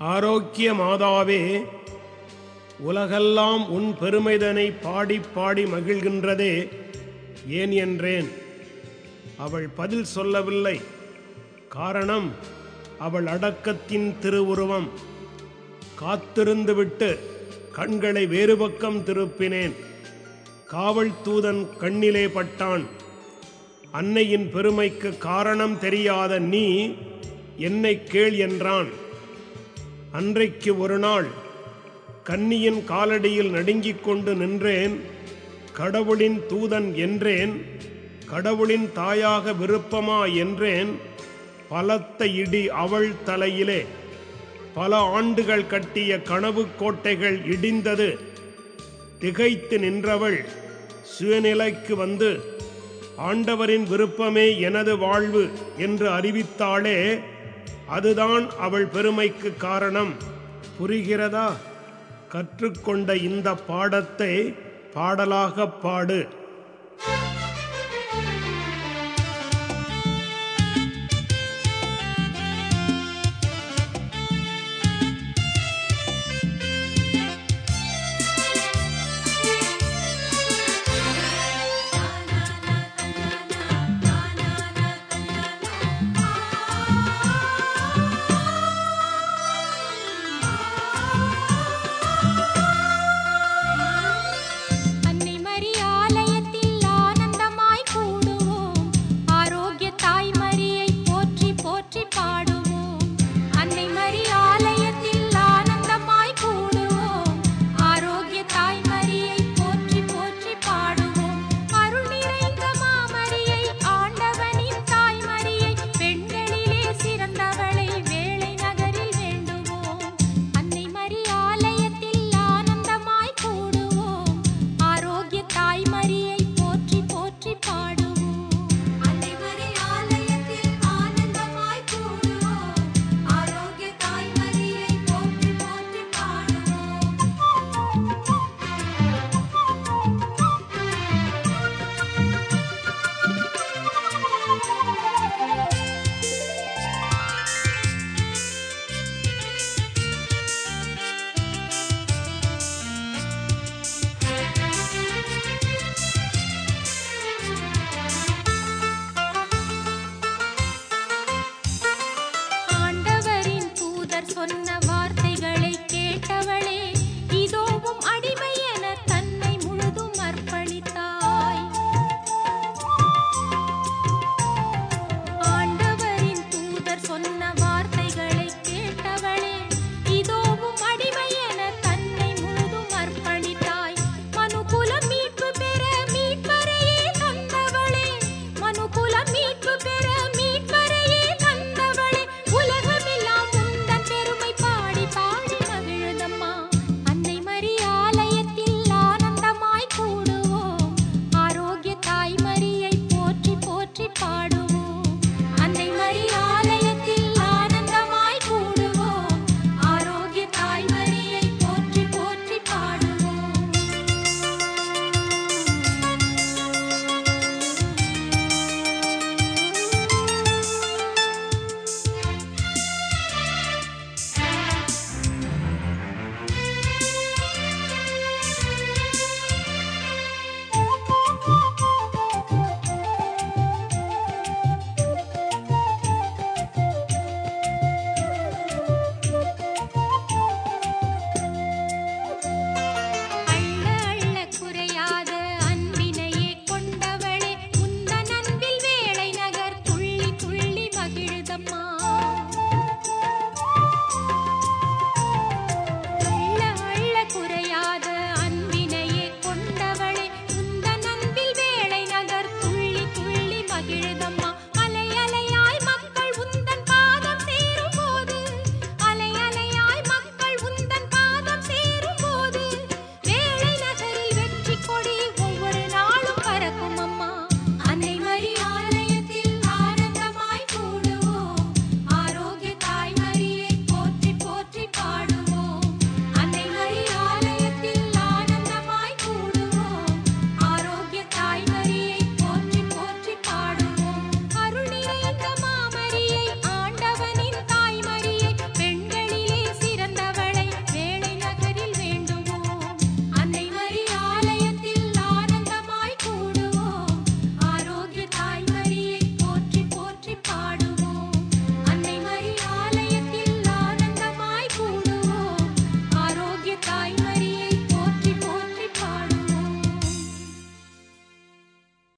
ஆரோக்கிய மாதாவே உலகெல்லாம் உன் பெருமைதனை பாடி பாடி மகிழ்கின்றதே ஏன் என்றேன் அவள் பதில் சொல்லவில்லை காரணம் அவள் அடக்கத்தின் திருவுருவம் காத்திருந்துவிட்டு கண்களை வேறு பக்கம் திருப்பினேன் காவல் தூதன் கண்ணிலே பட்டான் அன்னையின் பெருமைக்கு காரணம் தெரியாத நீ என்னை கேள் என்றான் அன்றைக்கு ஒரு நாள் கன்னியின் காலடியில் நடுங்கிக் கொண்டு நின்றேன் கடவுளின் தூதன் என்றேன் கடவுளின் தாயாக விருப்பமா என்றேன் பலத்த இடி அவள் தலையிலே பல ஆண்டுகள் கட்டிய கனவு கோட்டைகள் இடிந்தது திகைத்து நின்றவள் சுயநிலைக்கு வந்து ஆண்டவரின் விருப்பமே எனது வாழ்வு என்று அறிவித்தாளே அதுதான் அவள் பெருமைக்கு காரணம் புரிகிறதா கற்றுக்கொண்ட இந்த பாடத்தை பாடலாகப் பாடு